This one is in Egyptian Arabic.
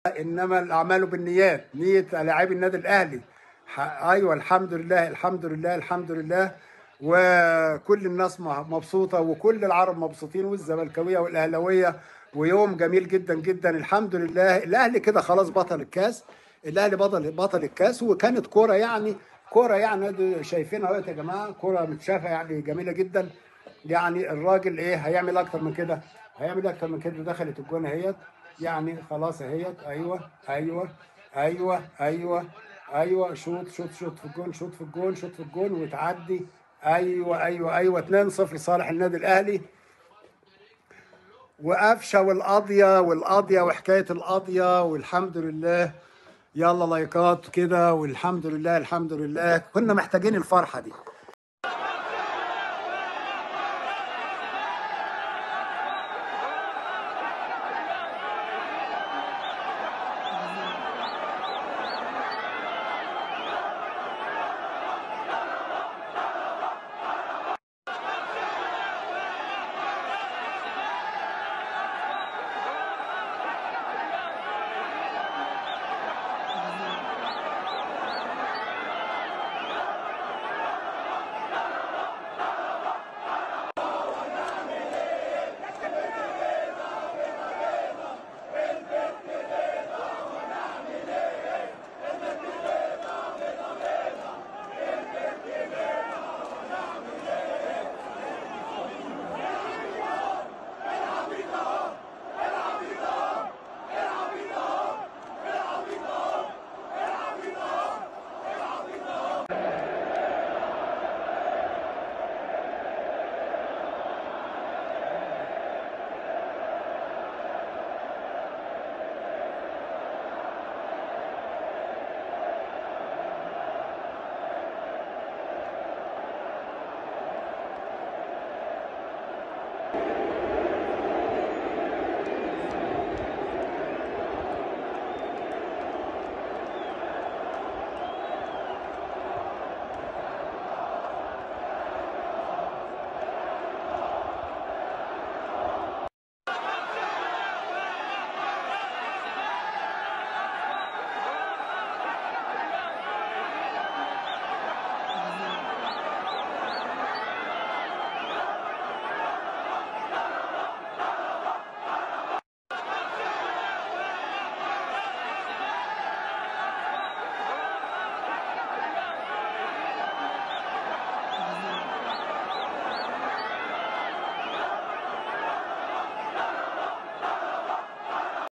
انما الاعمال بالنيات نيه لاعبي النادي الاهلي ح- ايوه الحمد لله الحمد لله الحمد لله وكل الناس م- مبسوطه وكل العرب مبسوطين والزملكاويه والاهلاويه ويوم جميل جدا جدا الحمد لله الاهلي كده خلاص بطل الكاس الاهلي بطل بطل الكاس وكانت كوره يعني كوره يعني دي شايفينها اهوت يا جماعه كوره متشافه يعني جميله جدا يعني الراجل ايه هيعمل اكتر من كده هيعمل اكتر من كده دخلت الجون اهيت يعني خلاص اهيت ايوه ايوه ايوه ايوه ايوه شوط شوط شوط في الجون شوط في الجون شوط في الجون وتعدي ايوه ايوه ايوه 2-0 لصالح النادي الاهلي وقفشه والقاضيه والقاضيه وحكايه القاضيه والحمد لله يلا لايكات كده والحمد لله الحمد لله كنا محتاجين الفرحه دي